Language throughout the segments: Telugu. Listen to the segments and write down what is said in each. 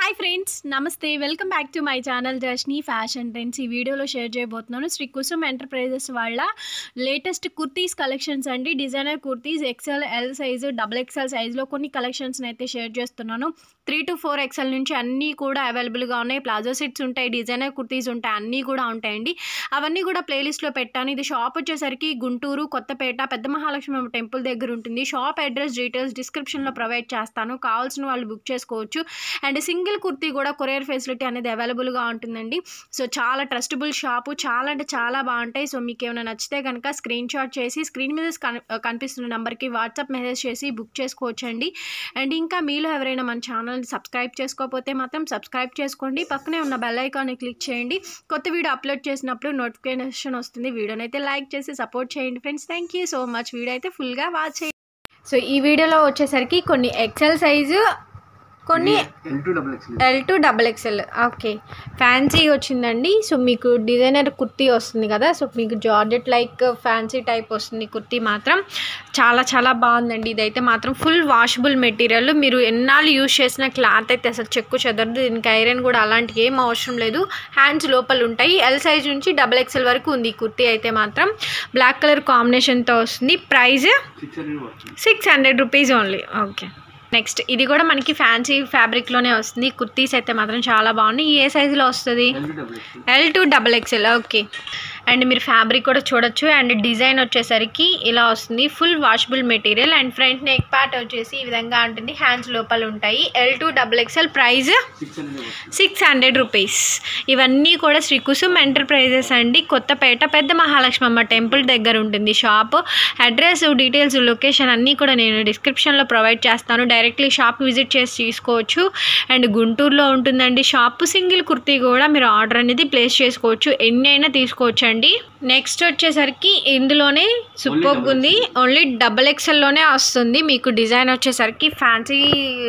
హాయ్ ఫ్రెండ్స్ నమస్తే welcome back to my channel Rashni fashion trends ఈ వీడియోలో షేర్ చేయబోతున్నాను శ్రీ కుసుమ్ ఎంటర్ప్రైజెస్ వాళ్ళ లేటెస్ట్ కుర్తీస్ కలెక్షన్స్ అండి designer kurtis XL L size double XL సైజులో కొన్ని కలెక్షన్స్ని అయితే షేర్ చేస్తున్నాను త్రీ టు ఫోర్ ఎక్సెల్ నుంచి అన్నీ కూడా అవైలబుల్గా ఉన్నాయి ప్లాజో సెట్స్ ఉంటాయి డిజైనర్ కుర్తీస్ ఉంటాయి అన్నీ కూడా ఉంటాయండి అవన్నీ కూడా ప్లేలిస్ట్లో పెట్టాను ఇది షాప్ వచ్చేసరికి గుంటూరు కొత్తపేట పెద్ద మహాలక్ష్మి టెంపుల్ దగ్గర ఉంటుంది షాప్ అడ్రస్ డీటెయిల్స్ డిస్క్రిప్షన్లో ప్రొవైడ్ చేస్తాను కావాల్సిన వాళ్ళు బుక్ చేసుకోవచ్చు అండ్ సింగిల్ కుర్తీ కూడా కొరియర్ ఫెసిలిటీ అనేది అవైలబుల్గా ఉంటుందండి సో చాలా ట్రస్టబుల్ షాపు చాలా అంటే చాలా బాగుంటాయి సో మీకు ఏమైనా నచ్చితే కనుక స్క్రీన్ షాట్ చేసి స్క్రీన్ మీద కని- కనిపిస్తున్న నెంబర్కి వాట్సాప్ మెసేజ్ చేసి బుక్ చేసుకోవచ్చండి అండ్ ఇంకా మీలో ఎవరైనా మన ఛానల్ని సబ్స్క్రైబ్ చేసుకోకపోతే మాత్రం సబ్స్క్రైబ్ చేసుకోండి పక్కనే ఉన్న బెల్ ఐకాన్ని క్లిక్ చేయండి కొత్త వీడియో అప్లోడ్ చేసినప్పుడు నోటిఫికేషన్ వస్తుంది వీడియోని అయితే లైక్ చేసి సపోర్ట్ చేయండి friends thank you so much video అయితే ఫుల్గా వాచ్ చేయండి సో ఈ వీడియోలో వచ్చేసరికి కొన్ని ఎక్సెల్ సైజు కొన్ని L to double X L to double XL okay fancy వచ్చిందండి సో మీకు డిజైనర్ కుర్తీ వస్తుంది కదా సో మీకు జార్జెట్ లైక్ ఫ్యాన్సీ టైప్ వస్తుంది కుర్తీ మాత్రం చాలా చాలా బాగుందండి ఇదైతే మాత్రం ఫుల్ వాషబుల్ మెటీరియల్ మీరు ఎన్నాళ్ళు యూజ్ చేసిన క్లాత్ అయితే అసలు చెక్కు చెదరదు దీనికి ఐరన్ కూడా అలాంటివి ఏం అవసరం లేదు హ్యాండ్స్ లోపల ఉంటాయి ఎల్ సైజ్ నుంచి డబల్ ఎక్స్ఎల్ వరకు ఉంది ఈ కుర్తీ అయితే మాత్రం బ్లాక్ కలర్ కాంబినేషన్తో వస్తుంది ప్రైస్ సిక్స్ హండ్రెడ్ పడుతుంది six hundred rupees only okay next ఇది కూడా మనకి ఫ్యాన్సీ ఫ్యాబ్రిక్లోనే వస్తుంది కుర్తీస్ అయితే మాత్రం చాలా బాగున్నాయి ఏ సైజులో వస్తుంది L to double X L to double XL okay and మీరు ఫ్యాబ్రిక్ కూడా చూడొచ్చు అండ్ డిజైన్ వచ్చేసరికి ఇలా వస్తుంది full washable material and front neck part వచ్చేసి ఈ విధంగా ఉంటుంది హ్యాండ్స్ లోపల ఉంటాయి L to double XL price six hundred పడుతుంది సిక్స్ హండ్రెడ్ రూపీస్ ఇవన్నీ కూడా శ్రీ కుసుమ్ ఎంటర్ప్రైజెస్ అండి కొత్తపేట పెద్ద మహాలక్ష్మమ్మ టెంపుల్ దగ్గర ఉంటుంది షాప్ అడ్రస్ డీటెయిల్స్ లొకేషన్ అన్నీ కూడా నేను డిస్క్రిప్షన్లో ప్రొవైడ్ చేస్తాను డైరెక్ట్లీ షాప్ విజిట్ చేసి తీసుకోవచ్చు అండ్ గుంటూరులో ఉంటుందండి షాప్ సింగిల్ కుర్తీ కూడా మీరు ఆర్డర్ అనేది ప్లేస్ చేసుకోవచ్చు ఎన్ని అయినా తీసుకోవచ్చు అండి నెక్స్ట్ వచ్చేసరికి ఇందులోనే సూపర్ ఉంది ఓన్లీ డబల్ ఎక్స్ఎల్లోనే వస్తుంది మీకు డిజైన్ వచ్చేసరికి ఫ్యాన్సీ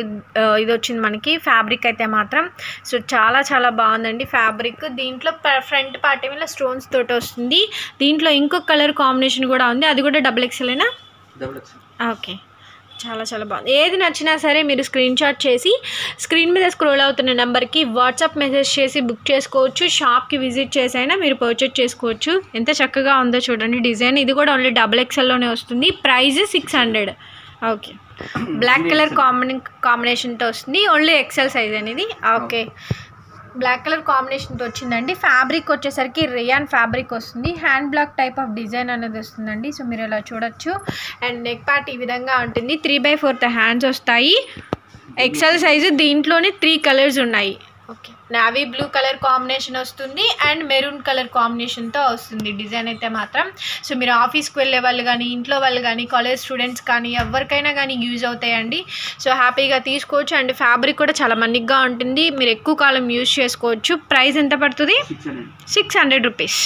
ఇది వచ్చింది మనకి ఫ్యాబ్రిక్ అయితే మాత్రం సో చాలా చాలా బాగుందండి ఫ్యాబ్రిక్ దీంట్లో ఫ్రంట్ పార్ట్ ఏమో స్టోన్స్ తోటి వస్తుంది దీంట్లో ఇంకొక కలర్ కాంబినేషన్ కూడా ఉంది అది కూడా డబల్ ఎక్స్ఎల్ఏనా డబుల్ ఎక్స్ ఓకే చాలా చాలా బాగుంది ఏది నచ్చినా సరే మీరు స్క్రీన్ షాట్ చేసి స్క్రీన్ మీద స్క్రోల్ అవుతున్న నెంబర్కి వాట్సాప్ మెసేజ్ చేసి బుక్ చేసుకోవచ్చు షాప్కి విజిట్ చేసైనా మీరు పర్చేజ్ చేసుకోవచ్చు ఎంత చక్కగా ఉందో చూడండి డిజైన్ ఇది కూడా ఓన్లీ డబుల్ ఎక్స్ఎల్లోనే వస్తుంది price six hundred okay black colour కాంబినే కాంబినేషన్తో వస్తుంది ఓన్లీ ఎక్సెల్ సైజ్ అనేది ఓకే బ్లాక్ కలర్ కాంబినేషన్తో వచ్చిందండి ఫ్యాబ్రిక్ వచ్చేసరికి రియాన్ ఫ్యాబ్రిక్ వస్తుంది hand block type of design అనేది వస్తుందండి సో మీరు ఇలా చూడొచ్చు అండ్ నెక్ పార్ట్ ఈ విధంగా ఉంటుంది త్రీ బై ఫోర్త్ హ్యాండ్స్ వస్తాయి ఎక్సెల్ సైజు దీంట్లోనే త్రీ కలర్స్ ఉన్నాయి okay navy blue colour combination వస్తుంది అండ్ మెరూన్ కలర్ కాంబినేషన్తో వస్తుంది డిజైన్ అయితే మాత్రం సో మీరు ఆఫీస్కి వెళ్ళే వాళ్ళు కానీ ఇంట్లో వాళ్ళు కానీ కాలేజ్ స్టూడెంట్స్ కానీ ఎవరికైనా కానీ యూజ్ అవుతాయండి సో హ్యాపీగా తీసుకోవచ్చు అండ్ ఫ్యాబ్రిక్ కూడా చాలా మన్నిగ్గా ఉంటుంది మీరు ఎక్కువ కాలం యూజ్ చేసుకోవచ్చు ప్రైస్ ఎంత పడుతుంది six hundred six hundred rupees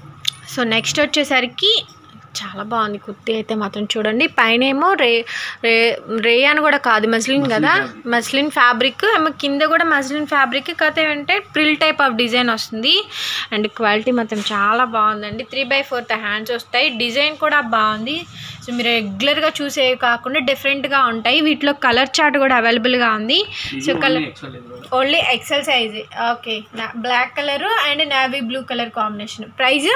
so next వచ్చేసరికి చాలా బాగుంది కుర్తీ అయితే మాత్రం చూడండి పైన ఏమో రే రే రేయాన్ కూడా కాదు మస్లిన్ కదా మస్లిన్ ఫ్యాబ్రిక్ ఏమో కింద కూడా మస్లిన్ ఫ్యాబ్రిక్ కాకపోతే ఏంటంటే ప్రిల్ టైప్ ఆఫ్ డిజైన్ వస్తుంది అండ్ క్వాలిటీ మాత్రం చాలా బాగుందండి త్రీ బై ఫోర్త్ హ్యాండ్స్ వస్తాయి డిజైన్ కూడా బాగుంది సో మీరు రెగ్యులర్గా చూసేవి కాకుండా డిఫరెంట్గా ఉంటాయి వీటిలో కలర్ చార్ట్ కూడా అవైలబుల్గా ఉంది so colour XL only XL size okay black colour and navy blue colour combination price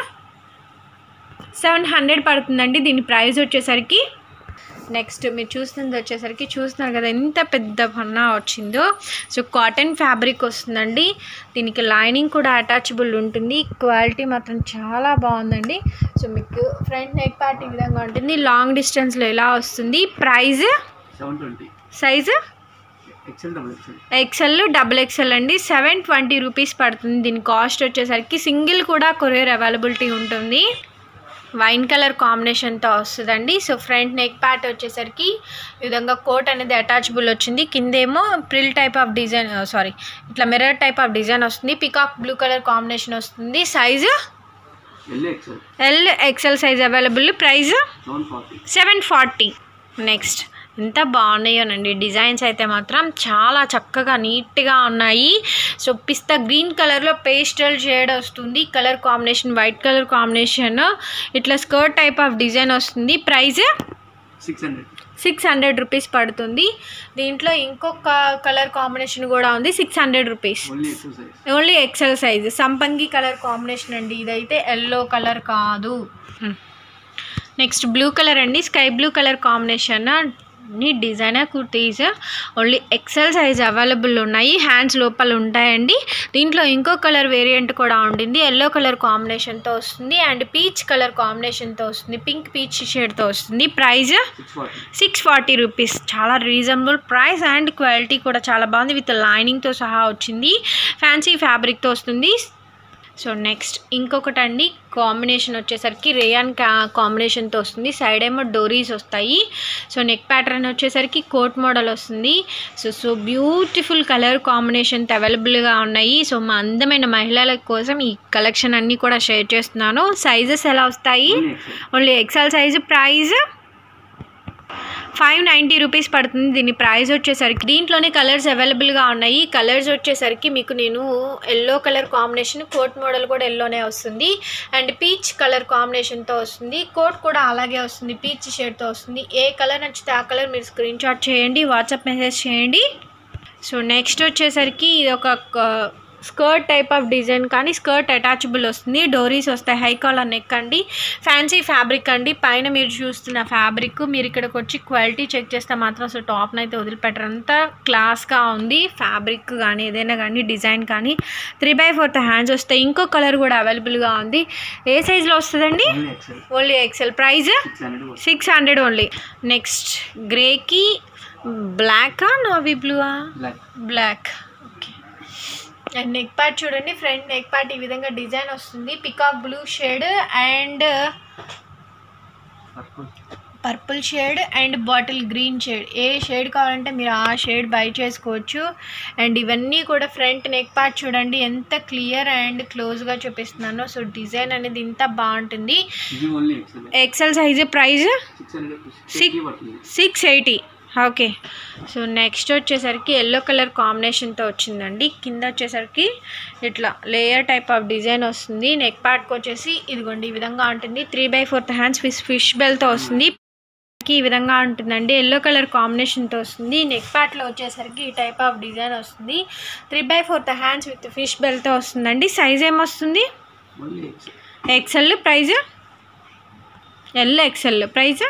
seven hundred పడుతుందండి దీని ప్రైస్ వచ్చేసరికి నెక్స్ట్ మీరు చూస్తుంది వచ్చేసరికి చూస్తున్నారు కదా ఎంత పెద్ద పన్నా వచ్చిందో సో కాటన్ ఫ్యాబ్రిక్ వస్తుందండి దీనికి లైనింగ్ కూడా అటాచబుల్ ఉంటుంది క్వాలిటీ మాత్రం చాలా బాగుందండి సో మీకు ఫ్రంట్ నెక్ పార్ట్ ఈ విధంగా ఉంటుంది లాంగ్ డిస్టెన్స్లో ఎలా వస్తుంది price seven twenty size XL double XL XL double XL అండి సెవెన్ ట్వంటీ రూపీస్ పడుతుంది దీని కాస్ట్ వచ్చేసరికి సింగిల్ కూడా కొరియర్ అవైలబిలిటీ ఉంటుంది వైన్ కలర్ కాంబినేషన్తో వస్తుందండి సో ఫ్రంట్ నెక్ ప్యాట్ వచ్చేసరికి ఈ విధంగా కోట్ అనేది అటాచబుల్ వచ్చింది కిందేమో frill type of design sorry ఇట్లా మిర్రర్ టైప్ ఆఫ్ డిజైన్ వస్తుంది పికాక్ బ్లూ కలర్ కాంబినేషన్ వస్తుంది size L XL L XL size available price seven forty seven forty next ఎంత బాగున్నాయోనండి డిజైన్స్ అయితే మాత్రం చాలా చక్కగా నీట్గా ఉన్నాయి సో పిస్తా గ్రీన్ కలర్లో పేస్టల్ షేడ్ వస్తుంది colour combination white colour combination ఇట్లా స్కర్ట్ టైప్ ఆఫ్ డిజైన్ వస్తుంది price six hundred six hundred rupees పడుతుంది దీంట్లో ఇంకొక కలర్ కాంబినేషన్ కూడా ఉంది six hundred rupees only XL size only XL size సంపంగి కలర్ కాంబినేషన్ అండి ఇదైతే ఎల్లో కలర్ కాదు నెక్స్ట్ బ్లూ కలర్ అండి స్కై బ్లూ కలర్ కాంబినేషన్ ని designer kurtis only XL size available ఉన్నాయి హ్యాండ్స్ లోపల ఉంటాయండి దీంట్లో ఇంకో కలర్ వేరియంట్ కూడా ఉండింది ఎల్లో కలర్ కాంబినేషన్తో వస్తుంది అండ్ పీచ్ కలర్ కాంబినేషన్తో వస్తుంది పింక్ పీచ్ షేడ్తో వస్తుంది price six forty six forty rupees చాలా రీజనబుల్ ప్రైస్ అండ్ క్వాలిటీ కూడా చాలా బాగుంది విత్ లైనింగ్తో సహా వచ్చింది ఫ్యాన్సీ ఫ్యాబ్రిక్తో వస్తుంది సో నెక్స్ట్ ఇంకొకటి అండి కాంబినేషన్ వచ్చేసరికి రేయాన్ కా కాంబినేషన్తో వస్తుంది సైడ్ ఏమో డోరీస్ వస్తాయి సో నెక్ ప్యాటర్న్ వచ్చేసరికి కోట్ మోడల్ వస్తుంది సో సో బ్యూటిఫుల్ కలర్ కాంబినేషన్తో అవైలబుల్గా ఉన్నాయి సో మా అందమైన మహిళల కోసం ఈ కలెక్షన్ అన్నీ కూడా షేర్ చేస్తున్నాను సైజెస్ ఎలా వస్తాయి only XL only XL size price five ninety rupees పడుతుంది దీని ప్రైస్ వచ్చేసరికి దీంట్లోనే కలర్స్ అవైలబుల్గా ఉన్నాయి కలర్స్ వచ్చేసరికి మీకు నేను yellow colour combination coat model కూడా ఎల్లోనే వస్తుంది అండ్ పీచ్ కలర్ కాంబినేషన్తో వస్తుంది కోట్ కూడా అలాగే వస్తుంది పీచ్ షేడ్తో వస్తుంది ఏ కలర్ నచ్చితే ఆ కలర్ మీరు స్క్రీన్ షాట్ చేయండి వాట్సాప్ మెసేజ్ చేయండి సో నెక్స్ట్ వచ్చేసరికి ఇది ఒక స్కర్ట్ టైప్ ఆఫ్ డిజైన్ కానీ స్కర్ట్ అటాచబుల్ వస్తుంది డోరీస్ వస్తాయి హై కాలర్ నెక్ అండి ఫ్యాన్సీ ఫ్యాబ్రిక్ అండి పైన మీరు చూస్తున్న ఫ్యాబ్రిక్ మీరు ఇక్కడికి వచ్చి క్వాలిటీ చెక్ చేస్తే మాత్రం అసలు టాప్ని అయితే వదిలిపెట్టరు అంతా క్లాస్గా ఉంది ఫ్యాబ్రిక్ కానీ ఏదైనా కానీ డిజైన్ కానీ త్రీ బై ఫోర్త్ హ్యాండ్స్ వస్తాయి ఇంకో కలర్ కూడా అవైలబుల్గా ఉంది ఏ సైజులో వస్తుందండి only XL only XL price six hundred six hundred only next గ్రేకి బ్లాకా నావీ బ్లూవా black black okay and neck pad చూడండి ఫ్రంట్ నెక్ ప్యాడ్ ఈ విధంగా డిజైన్ వస్తుంది peacock blue shade and purple purple shade and bottle green shade ఏ షేడ్ కావాలంటే మీరు ఆ షేడ్ బై చేసుకోవచ్చు అండ్ ఇవన్నీ కూడా ఫ్రంట్ నెక్ ప్యాడ్ చూడండి ఎంత క్లియర్ అండ్ క్లోజ్గా చూపిస్తున్నానో సో డిజైన్ అనేది ఇంత బాగుంటుంది ఇది only XL XL size price six hundred Six- six పడుతుంది six eighty okay so next వచ్చేసరికి ఎల్లో కలర్ కాంబినేషన్తో వచ్చిందండి కింద వచ్చేసరికి ఇట్లా లేయర్ టైప్ ఆఫ్ డిజైన్ వస్తుంది నెక్ ప్యాడ్కి వచ్చేసి ఇదిగోండి ఈ విధంగా ఉంటుంది three by fourth hands fish fish బెల్తో వస్తుంది ఈ విధంగా ఉంటుందండి ఎల్లో కలర్ కాంబినేషన్తో వస్తుంది నెక్ ప్యాట్లో వచ్చేసరికి ఈ టైప్ ఆఫ్ డిజైన్ వస్తుంది three by fourth hands with fish బెల్తో వస్తుందండి సైజ్ ఏమొస్తుంది only XL XL price L XL price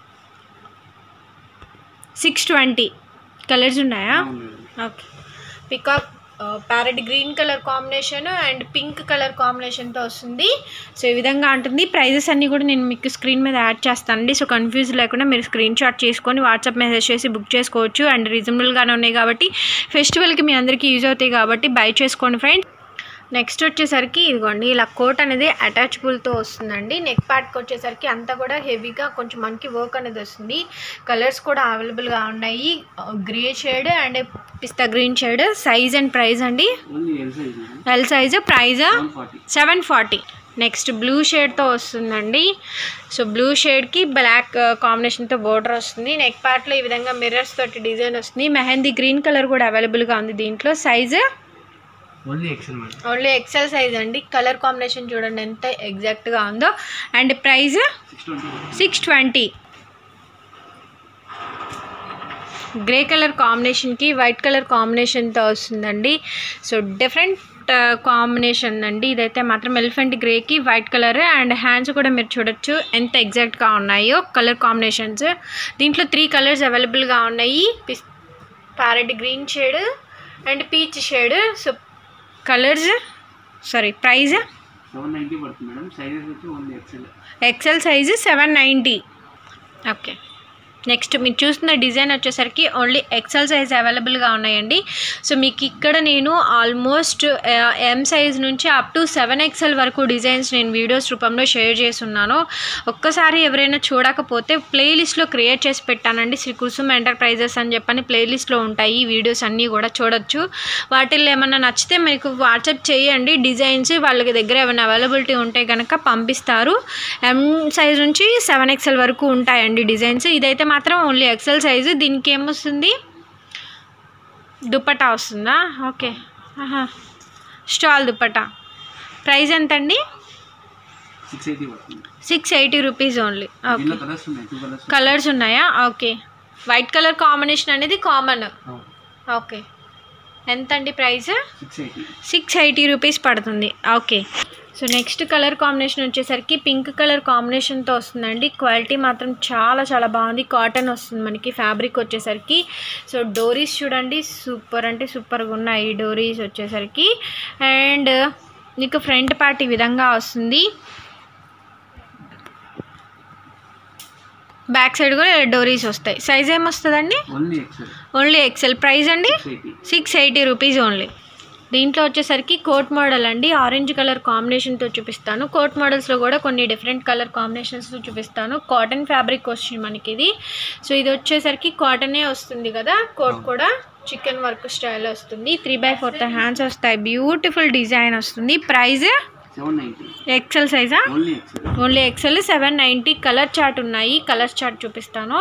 six twenty colours ఉన్నాయా okay peacock parrot green colour combination and pink colour కాంబినేషన్తో వస్తుంది సో ఈ విధంగా ఉంటుంది ప్రైజెస్ అన్నీ కూడా నేను మీకు స్క్రీన్ మీద యాడ్ చేస్తానండి సో కన్ఫ్యూజ్ లేకుండా మీరు స్క్రీన్ షాట్ చేసుకొని వాట్సాప్ మెసేజ్ చేసి బుక్ చేసుకోవచ్చు అండ్ రీజనబుల్గానే ఉన్నాయి కాబట్టి ఫెస్టివల్కి మీ అందరికీ యూజ్ అవుతాయి కాబట్టి బై చేసుకోండి ఫ్రెండ్స్ నెక్స్ట్ వచ్చేసరికి ఇదిగోండి ఇలా కోట్ అనేది అటాచబుల్తో వస్తుందండి నెక్ ప్యాడ్కి వచ్చేసరికి అంతా కూడా హెవీగా కొంచెం మనకి వర్క్ అనేది వస్తుంది కలర్స్ కూడా అవైలబుల్గా ఉన్నాయి grey shade and pista green shade size and price అండి only L size madam L size price one forty seven forty next blue షేడ్తో వస్తుందండి సో బ్లూ షేడ్కి బ్లాక్ కాంబినేషన్తో బోర్డర్ వస్తుంది నెక్ పార్ట్లో ఈ విధంగా మిర్రర్స్ తోటి డిజైన్ వస్తుంది మెహందీ గ్రీన్ కలర్ కూడా అవైలబుల్గా ఉంది దీంట్లో size only XL madam only XL size అండి కలర్ కాంబినేషన్ చూడండి ఎంత ఎగ్జాక్ట్గా ఉందో and price six twenty six twenty grey colour కాంబినేషన్కి వైట్ కలర్ కాంబినేషన్తో వస్తుందండి సో డిఫరెంట్ కాంబినేషన్ అండి ఇదైతే మాత్రం ఎలిఫెంట్ గ్రేకి వైట్ కలర్ అండ్ హ్యాండ్స్ కూడా మీరు చూడొచ్చు ఎంత ఎగ్జాక్ట్గా ఉన్నాయో కలర్ కాంబినేషన్స్ దీంట్లో త్రీ కలర్స్ అవైలబుల్గా ఉన్నాయి పిస్ parrot green shade and peach shade so colours sorry price seven ninety పడుతుంది మేడం సైజెస్ వచ్చి only XL XL size seven ninety okay next మీరు చూస్తున్న డిజైన్ వచ్చేసరికి ఓన్లీ ఎక్సెల్ సైజ్ అవైలబుల్గా ఉన్నాయండి సో మీకు ఇక్కడ నేను ఆల్మోస్ట్ ఎం సైజ్ నుంచి అప్ టు సెవెన్ ఎక్సెల్ వరకు డిజైన్స్ నేను వీడియోస్ రూపంలో షేర్ చేస్తున్నాను ఒక్కసారి ఎవరైనా చూడకపోతే ప్లేలిస్ట్లో క్రియేట్ చేసి పెట్టానండి శ్రీ కుసుమ్ ఎంటర్ప్రైజెస్ అని చెప్పని ప్లేలిస్ట్లో ఉంటాయి ఈ వీడియోస్ అన్నీ కూడా చూడొచ్చు వాటిల్లో ఏమన్నా నచ్చితే మీకు వాట్సాప్ చేయండి డిజైన్స్ వాళ్ళకి దగ్గర ఏమైనా అవైలబిలిటీ ఉంటే కనుక పంపిస్తారు ఎం సైజ్ నుంచి సెవెన్ ఎక్స్ఎల్ వరకు ఉంటాయండి డిజైన్స్ ఇదైతే మాత్రం ఓన్లీ ఎక్సెల్ సైజు దీనికి ఏమొస్తుంది దుప్పటా వస్తుందా ఓకే ఆహా స్టాల్ దుప్పటా ప్రైస్ ఎంతండి సిక్స్ ఎయిటీ పడుతుంది six eighty rupees only okay దీనిలో కలర్స్ ఉన్నాయి టూ కలర్స్ కలర్స్ ఉన్నాయా ఓకే వైట్ కలర్ కాంబినేషన్ అనేది కామన్ ఓకే ఎంత అండి price six eighty six eighty rupees పడుతుంది okay so next colour combination వచ్చేసరికి పింక్ కలర్ కాంబినేషన్తో వస్తుందండి క్వాలిటీ మాత్రం చాలా చాలా బాగుంది కాటన్ వస్తుంది మనకి ఫ్యాబ్రిక్ వచ్చేసరికి సో డోరీస్ చూడండి సూపర్ అంటే సూపర్గా ఉన్నాయి ఈ డోరీస్ వచ్చేసరికి అండ్ మీకు ఫ్రంట్ పార్ట్ ఈ విధంగా వస్తుంది బ్యాక్ సైడ్ కూడా డోరీస్ వస్తాయి సైజ్ ఏమొస్తుందండి only XL only XL price అండి six eighty six eighty rupees only దీంట్లో వచ్చేసరికి కోట్ మోడల్ అండి ఆరెంజ్ కలర్ కాంబినేషన్తో చూపిస్తాను కోట్ మోడల్స్లో కూడా కొన్ని డిఫరెంట్ కలర్ కాంబినేషన్స్తో చూపిస్తాను కాటన్ ఫ్యాబ్రిక్ వస్తుంది మనకి ఇది సో ఇది వచ్చేసరికి కాటనే వస్తుంది కదా కోట్ కూడా చికెన్ వర్క్ స్టైల్ వస్తుంది త్రీ బై ఫోర్త్ హ్యాండ్స్ వస్తాయి బ్యూటిఫుల్ డిజైన్ వస్తుంది ప్రైస్ సెవెన్ నైంటీ ఎక్సెల్ సైజా only XL only XL seven ninety colour chart ఉన్నాయి కలర్ చార్ట్ చూపిస్తాను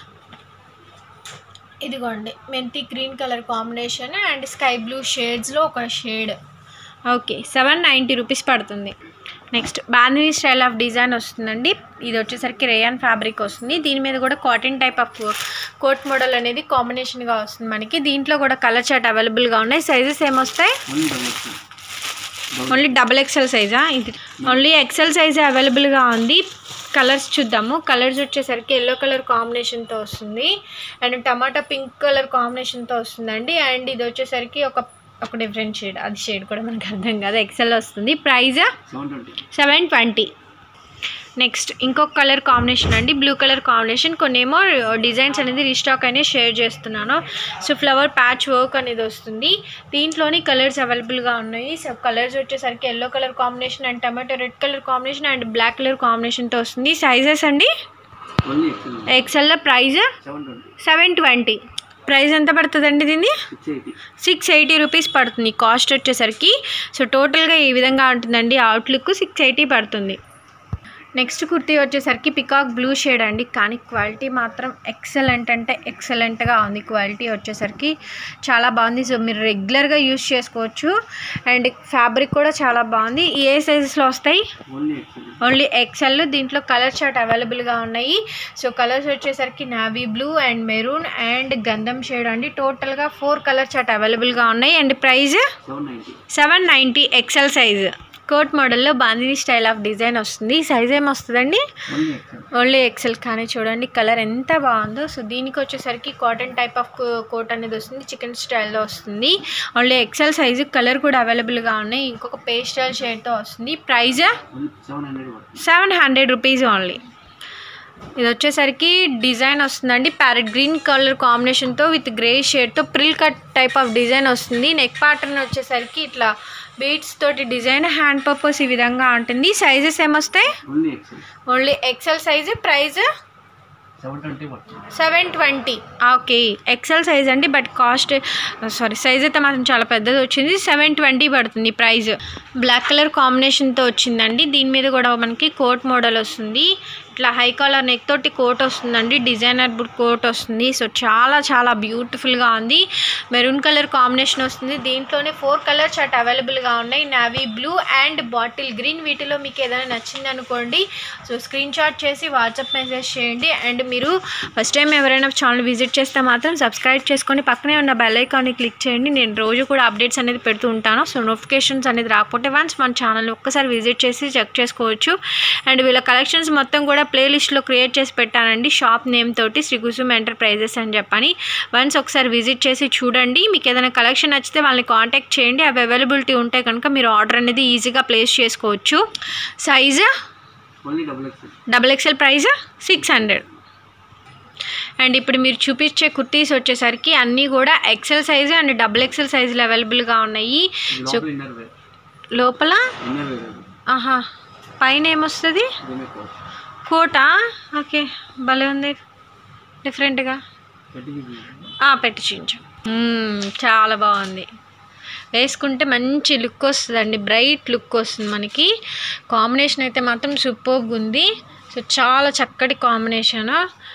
ఇదిగోండి మెంతి green colour combination and sky blue షేడ్స్లో ఒక shade okay seven ninety rupees పడుతుంది next bandhani style of design వస్తుందండి ఇది వచ్చేసరికి రేయాన్ ఫ్యాబ్రిక్ వస్తుంది దీని మీద కూడా cotton type of coat model అనేది కాంబినేషన్గా వస్తుంది మనకి దీంట్లో కూడా కలర్ చార్ట్ అవైలబుల్గా ఉన్నాయి సైజెస్ ఏమొస్తాయి only double XL only double XL సైజా ఇది ఓన్లీ ఎక్సెల్ సైజ్ అవైలబుల్గా ఉంది కలర్స్ చూద్దాము కలర్స్ వచ్చేసరికి ఎల్లో కలర్ కాంబినేషన్తో వస్తుంది అండ్ టమాటా పింక్ కలర్ కాంబినేషన్తో వస్తుందండి అండ్ ఇది వచ్చేసరికి ఒక ఒక డిఫరెంట్ షేడ్ అది షేడ్ కూడా మనకు అర్థం కాదు ఎక్సెల్ వస్తుంది price seven twenty seven twenty next ఇంకొక కలర్ కాంబినేషన్ అండి బ్లూ కలర్ కాంబినేషన్ కొన్ని ఏమో డిజైన్స్ అనేది రీస్టాక్ అనేది షేర్ చేస్తున్నాను సో ఫ్లవర్ ప్యాచ్ వర్క్ అనేది వస్తుంది దీంట్లోని కలర్స్ అవైలబుల్గా ఉన్నాయి సో కలర్స్ వచ్చేసరికి yellow colour combination and tomato red colour combination and black colour కాంబినేషన్తో వస్తుంది సైజెస్ అండి ఓన్లీ ఎక్సెల్ ఎక్సెల్లో price seven twenty seven twenty price ఎంత పడుతుందండి దీన్ని six eighty six eighty rupees పడుతుంది కాస్ట్ వచ్చేసరికి సో టోటల్గా ఈ విధంగా ఉంటుందండి అవుట్లుక్ సిక్స్ ఎయిటీ పడుతుంది నెక్స్ట్ కుర్తీ వచ్చేసరికి పికాక్ బ్లూ షేడ్ అండి కానీ క్వాలిటీ మాత్రం ఎక్సలెంట్ అంటే ఎక్సలెంట్గా ఉంది క్వాలిటీ వచ్చేసరికి చాలా బాగుంది సో మీరు రెగ్యులర్గా యూస్ చేసుకోవచ్చు అండ్ ఫ్యాబ్రిక్ కూడా చాలా బాగుంది ఏ సైజెస్లో వస్తాయి ఓన్లీ ఎక్సెల్ ఓన్లీ ఎక్సెల్ దీంట్లో కలర్ చార్ట్ అవైలబుల్గా ఉన్నాయి సో కలర్స్ వచ్చేసరికి navy blue and maroon and గంధం షేడ్ అండి టోటల్గా ఫోర్ కలర్ చార్ట్ అవైలబుల్గా ఉన్నాయి and price seven ninety seven ninety XL size coat మోడల్లో బాందిని స్టైల్ ఆఫ్ డిజైన్ వస్తుంది సైజ్ ఏమొస్తుందండి ఓన్లీ ఎక్సెల్ ఓన్లీ ఎక్సెల్ కానీ చూడండి కలర్ ఎంత బాగుందో సో దీనికి వచ్చేసరికి కాటన్ టైప్ ఆఫ్ కోట్ అనేది వస్తుంది చికెన్ స్టైల్లో వస్తుంది ఓన్లీ ఎక్సెల్ సైజు కలర్ కూడా అవైలబుల్గా ఉన్నాయి ఇంకొక పేస్టల్ షేడ్తో వస్తుంది ప్రైజ్ ఓన్లీ సెవెన్ హండ్రెడ్ పడుతుంది సెవెన్ హండ్రెడ్ రూపీస్ ఓన్లీ ఇది వచ్చేసరికి డిజైన్ వస్తుందండి ప్యారెట్ గ్రీన్ కలర్ కాంబినేషన్తో విత్ గ్రే షేడ్తో frill cut type of design వస్తుంది నెక్ ప్యాటర్న్ వచ్చేసరికి ఇట్లా బీట్స్ తోటి డిజైన్ హ్యాండ్ పర్పస్ ఈ విధంగా ఉంటుంది సైజెస్ ఏమొస్తాయి only XL only XL size price seven twenty పడుతుంది seven twenty okay XL size అండి బట్ కాస్ట్ సారీ సైజ్ అయితే మాత్రం చాలా పెద్దది వచ్చింది సెవెన్ ట్వంటీ పడుతుంది ప్రైస్ బ్లాక్ కలర్ కాంబినేషన్తో వచ్చిందండి దీని మీద కూడా మనకి కోట్ మోడల్ వస్తుంది ఇట్లా హై కాలర్ నెక్ తోటి కోట్ వస్తుందండి డిజైనర్ బుడ్ కోట్ వస్తుంది సో చాలా చాలా బ్యూటిఫుల్గా ఉంది మెరూన్ కలర్ కాంబినేషన్ వస్తుంది దీంట్లోనే ఫోర్ కలర్ చార్ట్ అవైలబుల్గా ఉన్నాయి navy blue and bottle green వీటిలో మీకు ఏదైనా నచ్చింది అనుకోండి సో స్క్రీన్ షాట్ చేసి వాట్సాప్ మెసేజ్ చేయండి అండ్ మీరు ఫస్ట్ టైం ఎవరైనా ఛానల్ విజిట్ చేస్తే మాత్రం సబ్స్క్రైబ్ చేసుకొని పక్కనే ఉన్న బెల్ ఐకాన్ని క్లిక్ చేయండి నేను రోజు కూడా అప్డేట్స్ అనేది పెడుతూ ఉంటాను సో నోటిఫికేషన్స్ అనేది రాకపోతే వన్స్ మన ఛానల్ ఒక్కసారి విజిట్ చేసి చెక్ చేసుకోవచ్చు అండ్ వీళ్ళ కలెక్షన్స్ మొత్తం కూడా ప్లేలిస్ట్లో క్రియేట్ చేసి పెట్టానండి షాప్ నేమ్ తోటి శ్రీ కుసుమ్ ఎంటర్ప్రైజెస్ అని చెప్పని వన్స్ ఒకసారి విజిట్ చేసి చూడండి మీకు ఏదైనా కలెక్షన్ నచ్చితే వాళ్ళని కాంటాక్ట్ చేయండి అవి అవైలబిలిటీ ఉంటే కనుక మీరు ఆర్డర్ అనేది ఈజీగా ప్లేస్ చేసుకోవచ్చు size only double XL double XL price six hundred and ఇప్పుడు మీరు చూపించే కుర్తీస్ వచ్చేసరికి అన్నీ కూడా XL size and double XL సైజులు అవైలబుల్గా ఉన్నాయి సో లోపల ఇన్నర్ వేర్ లోపల ఇన్నర్ వేర్ అది ఆహా పైన ఏమొస్తుంది ఇదేమే కోట్ కోటా ఓకే భలే ఉంది డిఫరెంట్గా పెట్టి ఆ, పెట్టి చూపించు మ్మ్, చాలా బాగుంది వేసుకుంటే మంచి లుక్ వస్తుందండి బ్రైట్ లుక్ వస్తుంది మనకి కాంబినేషన్ అయితే మాత్రం సూపర్గా ఉంది సో చాలా చక్కటి కాంబినేషన్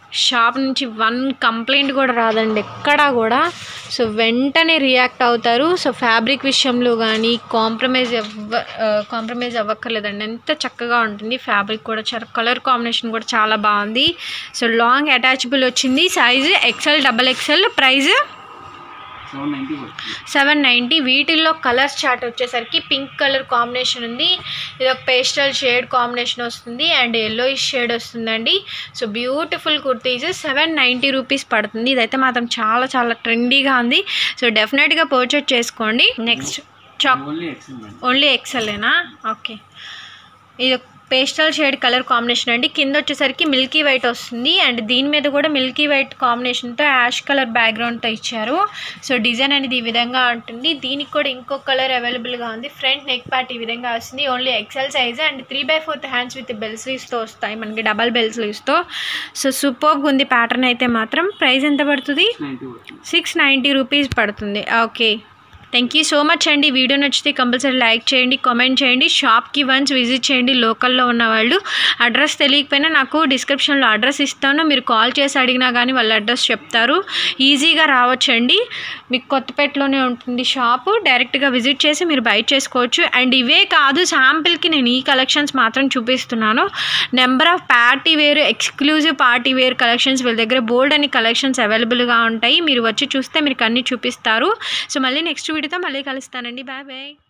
షాప్ నుంచి వన్ కంప్లైంట్ కూడా రాదండి ఎక్కడా కూడా సో వెంటనే రియాక్ట్ అవుతారు సో ఫ్యాబ్రిక్ విషయంలో కానీ కాంప్రమైజ్ ఎవ్వ కాంప్రమైజ్ అవ్వక్కర్లేదండి ఎంత చక్కగా ఉంటుంది ఫ్యాబ్రిక్ కూడా చాలా కలర్ కాంబినేషన్ కూడా చాలా బాగుంది సో లాంగ్ అటాచబుల్ వచ్చింది size XL double XL price seven ninety పడుతుంది సెవెన్ నైంటీ వీటిల్లో కలర్స్ చార్ట్ వచ్చేసరికి పింక్ కలర్ కాంబినేషన్ ఉంది ఇది ఒక పేస్టల్ షేడ్ కాంబినేషన్ వస్తుంది అండ్ ఎల్లో షేడ్ వస్తుందండి so beautiful kurtis seven ninety rupees పడుతుంది ఇదైతే మాత్రం చాలా చాలా ట్రెండీగా ఉంది సో డెఫినెట్గా పర్చేజ్ చేసుకోండి నెక్స్ట్ చాక్ ఓన్లీ ఎక్సెల్ మేడం ఓన్లీ ఎక్సెల్ఏనా ఓకే ఇది పేస్టల్ షేడ్ కలర్ కాంబినేషన్ అండి కింద వచ్చేసరికి మిల్కీ వైట్ వస్తుంది అండ్ దీని మీద కూడా మిల్కీ వైట్ కాంబినేషన్తో యాష్ కలర్ బ్యాక్గ్రౌండ్తో ఇచ్చారు సో డిజైన్ అనేది ఈ విధంగా ఉంటుంది దీనికి కూడా ఇంకో కలర్ అవైలబుల్గా ఉంది ఫ్రంట్ నెక్ పార్ట్ ఈ విధంగా వస్తుంది only XL size and three by fourth hands with bell స్లీవ్స్తో వస్తాయి మనకి డబల్ బెల్ స్లీవ్స్తో సో సూపర్గా ఉంది ప్యాటర్న్ అయితే మాత్రం ప్రైస్ ఎంత పడుతుంది నైంటీ పడుతుంది సిక్స్ నైంటీ రూపీస్ పడుతుంది okay thank you so much అండి వీడియో నచ్చితే కంపల్సరీ లైక్ చేయండి కామెంట్ చేయండి షాప్కి వన్స్ విజిట్ చేయండి లోకల్లో ఉన్న వాళ్ళు అడ్రస్ తెలియకపోయినా నాకు డిస్క్రిప్షన్లో అడ్రస్ ఇస్తాను మీరు కాల్ చేసి అడిగినా కానీ వాళ్ళ అడ్రస్ చెప్తారు ఈజీగా రావచ్చండి మీకు కొత్తపేటలోనే ఉంటుంది షాపు డైరెక్ట్గా విజిట్ చేసి మీరు బై చేసుకోవచ్చు అండ్ ఇవే కాదు శాంపిల్కి నేను ఈ కలెక్షన్స్ మాత్రం చూపిస్తున్నాను number of party wear exclusive party wear collections వీళ్ళ దగ్గర బోల్డ్ అని కలెక్షన్స్ అవైలబుల్గా ఉంటాయి మీరు వచ్చి చూస్తే మీకు అన్నీ చూపిస్తారు సో మళ్ళీ నెక్స్ట్ వీడియోతో మళ్ళీ కలుస్తానండి బాయ్ బాయ్